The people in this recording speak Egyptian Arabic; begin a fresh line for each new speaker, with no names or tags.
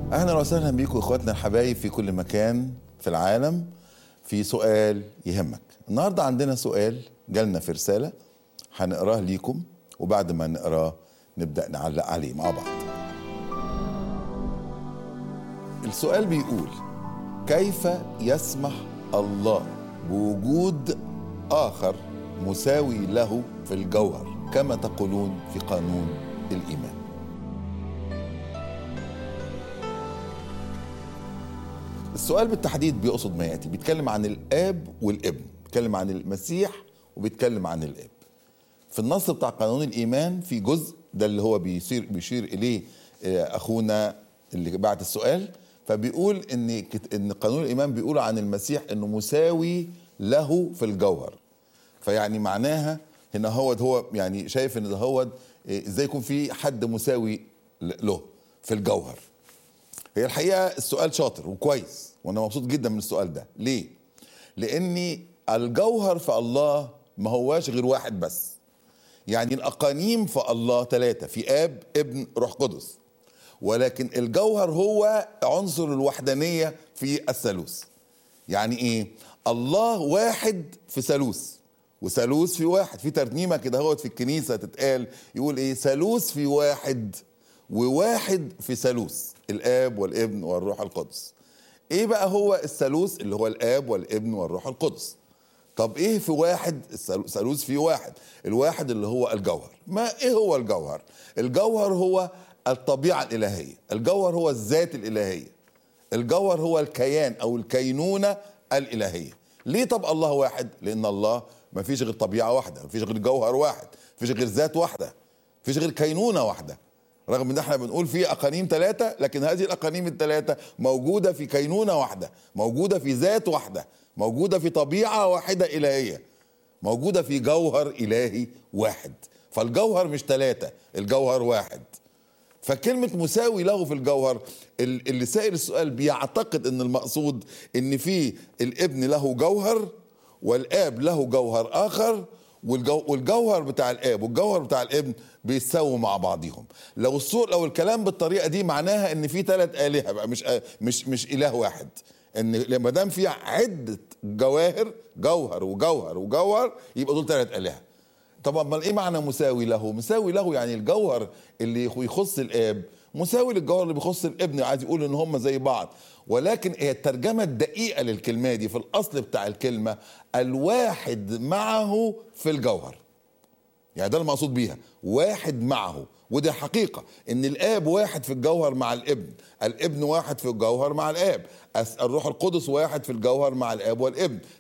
اهلا وسهلا بيكم اخواتنا الحبايب في كل مكان في العالم في سؤال يهمك النهارده عندنا سؤال جالنا في رساله هنقراه ليكم وبعد ما نقراه نبدا نعلق عليه مع بعض السؤال بيقول كيف يسمح الله بوجود اخر مساوي له في الجوهر كما تقولون في قانون الايمان السؤال بالتحديد بيقصد ما ياتي بيتكلم عن الاب والابن بيتكلم عن المسيح وبيتكلم عن الاب في النص بتاع قانون الايمان في جزء ده اللي هو بيصير بيشير اليه آه، اخونا اللي بعت السؤال فبيقول ان كت- ان قانون الايمان بيقول عن المسيح انه مساوي له في الجوهر فيعني معناها هنا هو هو يعني شايف ان ده هو آه، ازاي يكون في حد مساوي ل- له في الجوهر هي الحقيقه السؤال شاطر وكويس وانا مبسوط جدا من السؤال ده ليه لاني الجوهر في الله ما هواش غير واحد بس يعني الاقانيم في الله ثلاثه في اب ابن روح قدس ولكن الجوهر هو عنصر الوحدانيه في الثالوث يعني ايه الله واحد في ثالوث وثالوث في واحد في ترنيمه كده هوت في الكنيسه تتقال يقول ايه ثالوث في واحد وواحد في ثالوث الاب والابن والروح القدس ايه بقى هو الثالوث اللي هو الاب والابن والروح القدس طب ايه في واحد الثالو- الثالوث في واحد الواحد اللي هو الجوهر ما ايه هو الجوهر الجوهر هو الطبيعه الالهيه الجوهر هو الذات الالهيه الجوهر هو الكيان او الكينونه الالهيه ليه طب الله واحد لان الله ما فيش غير طبيعه واحده ما فيش غير جوهر واحد ما فيش غير ذات واحده ما فيش غير كينونه واحده رغم ان احنا بنقول في اقانيم ثلاثه لكن هذه الاقانيم الثلاثه موجوده في كينونه واحده موجوده في ذات واحده موجوده في طبيعه واحده الهيه موجوده في جوهر الهي واحد فالجوهر مش ثلاثه الجوهر واحد فكلمة مساوي له في الجوهر ال- اللي سائل السؤال بيعتقد ان المقصود ان في الابن له جوهر والاب له جوهر اخر والجو والجوهر بتاع الاب والجوهر بتاع الابن بيتساووا مع بعضهم لو الصور لو الكلام بالطريقه دي معناها ان في ثلاث الهه بقى مش مش مش اله واحد ان لما دام في عده جواهر جوهر وجوهر وجوهر يبقى دول ثلاث الهه طب امال ايه معنى مساوي له؟ مساوي له يعني الجوهر اللي يخص الاب مساوي للجوهر اللي بيخص الابن عايز يقول ان هم زي بعض ولكن هي الترجمه الدقيقه للكلمه دي في الاصل بتاع الكلمه الواحد معه في الجوهر يعني ده المقصود بيها واحد معه ودي حقيقة ان الاب واحد في الجوهر مع الابن الابن واحد في الجوهر مع الاب الس- الروح القدس واحد في الجوهر مع الاب والابن